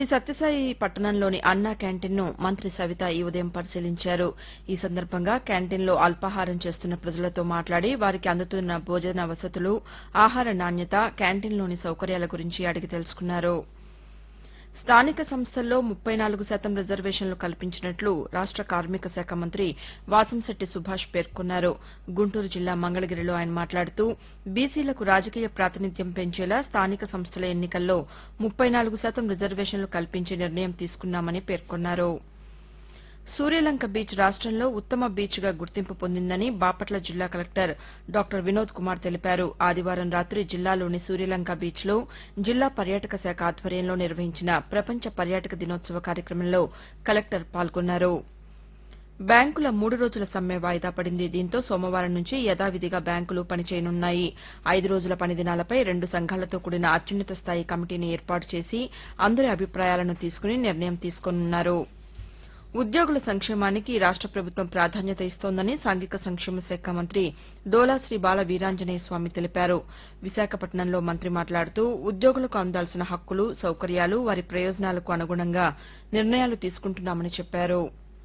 శ్రీ సత్యసాయి పట్టణంలోని అన్నా క్యాంటీన్ను మంత్రి సవిత ఈ ఉదయం పరిశీలించారు ఈ సందర్భంగా క్యాంటీన్లో అల్పాహారం చేస్తున్న ప్రజలతో మాట్లాడి వారికి అందుతున్న భోజన వసతులు ఆహార నాణ్యత క్యాంటీన్లోని సౌకర్యాల గురించి అడిగి తెలుసుకున్నారు స్థానిక సంస్థల్లో ముప్పై నాలుగు శాతం రిజర్వేషన్లు కల్పించినట్లు రాష్ట కార్మిక శాఖ మంత్రి వాసంశెట్టి సుభాష్ పేర్కొన్నారు గుంటూరు జిల్లా మంగళగిరిలో ఆయన మాట్లాడుతూ బీసీలకు రాజకీయ ప్రాతినిధ్యం పెంచేలా స్థానిక సంస్థల ఎన్నికల్లో ముప్పై నాలుగు శాతం రిజర్వేషన్లు కల్పించే నిర్ణయం తీసుకున్నామని పేర్కొన్నారు సూర్యలంక బీచ్ రాష్టంలో ఉత్తమ బీచ్ గా గుర్తింపు పొందిందని బాపట్ల జిల్లా కలెక్టర్ డాక్టర్ వినోద్ కుమార్ తెలిపారు ఆదివారం రాత్రి జిల్లాలోని సూర్యలంక బీచ్ లో జిల్లా పర్యాటక శాఖ ఆధ్వర్యంలో నిర్వహించిన ప్రపంచ పర్యాటక దినోత్సవ కార్యక్రమంలో కలెక్టర్ పాల్గొన్నారు బ్యాంకుల మూడు రోజుల సమ్మె వాయిదా పడింది దీంతో సోమవారం నుంచి యథావిధిగా బ్యాంకులు పనిచేయనున్నాయి ఐదు రోజుల పని దినాలపై రెండు సంఘాలతో కూడిన అత్యున్నత స్థాయి కమిటీని ఏర్పాటు చేసి అందరి అభిప్రాయాలను తీసుకుని నిర్ణయం తీసుకోనున్నారు ఉద్యోగుల సంక్షేమానికి రాష్ట ప్రభుత్వం ప్రాధాన్యత ఇస్తోందని సాంఘిక సంక్షేమ శాఖ మంత్రి డోలా శ్రీ బాల వీరాంజనేయ స్వామి తెలిపారు విశాఖపట్నంలో మంత్రి మాట్లాడుతూ ఉద్యోగులకు అందాల్సిన హక్కులు సౌకర్యాలు వారి ప్రయోజనాలకు అనుగుణంగా నిర్ణయాలు తీసుకుంటున్నామని చెప్పారు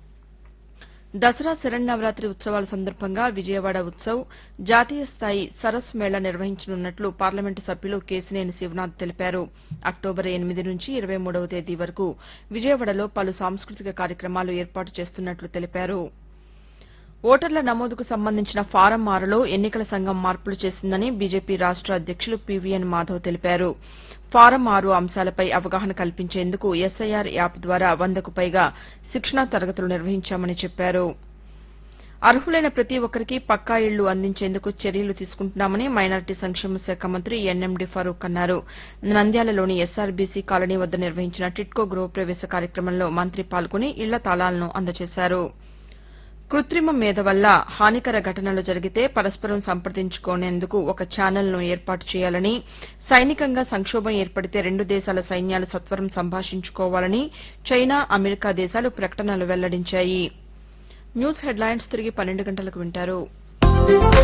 దసరా శరన్నవరాత్రి ఉత్సవాల సందర్భంగా విజయవాడ ఉత్సవ్ జాతీయ స్థాయి సరస్ మేళా నిర్వహించనున్నట్లు పార్లమెంటు సభ్యులు కేశినేని శివనాథ్ తెలిపారు అక్టోబర్ ఎనిమిది నుంచి ఇరవై మూడవ తేదీ వరకు విజయవాడలో పలు సాంస్కృతిక కార్యక్రమాలు ఏర్పాటు చేస్తున్నట్లు తెలిపారు ఓటర్ల నమోదుకు సంబంధించిన ఫారం ఆరులో ఎన్నికల సంఘం మార్పులు చేసిందని బీజేపీ రాష్ట అధ్యక్షులు పీవీఎన్ మాధవ్ తెలిపారు ఫారం ఆరు అంశాలపై అవగాహన కల్పించేందుకు ఎస్ఐఆర్ యాప్ ద్వారా వందకు పైగా శిక్షణా తరగతులు నిర్వహించామని చెప్పారు అర్హులైన ప్రతి ఒక్కరికి పక్కా ఇళ్లు అందించేందుకు చర్యలు తీసుకుంటున్నామని మైనారిటీ సంక్షేమ శాఖ మంత్రి ఎన్ఎండి ఫరూక్ అన్నారు నంద్యాలలోని ఎస్ఆర్బీసీ కాలనీ వద్ద నిర్వహించిన టిట్కో గృహప్రవేశ కార్యక్రమంలో మంత్రి పాల్గొని ఇళ్ల తాళాలను అందజేశారు కృత్రిమ మేధ వల్ల హానికర ఘటనలు జరిగితే పరస్పరం సంప్రదించుకునేందుకు ఒక ఛానల్ను ఏర్పాటు చేయాలని సైనికంగా సంక్షోభం ఏర్పడితే రెండు దేశాల సైన్యాలు సత్వరం సంభాషించుకోవాలని చైనా అమెరికా దేశాలు ప్రకటనలు వెల్లడించాయి న్యూస్ హెడ్లైన్స్ తిరిగి పన్నెండు గంటలకు వింటారు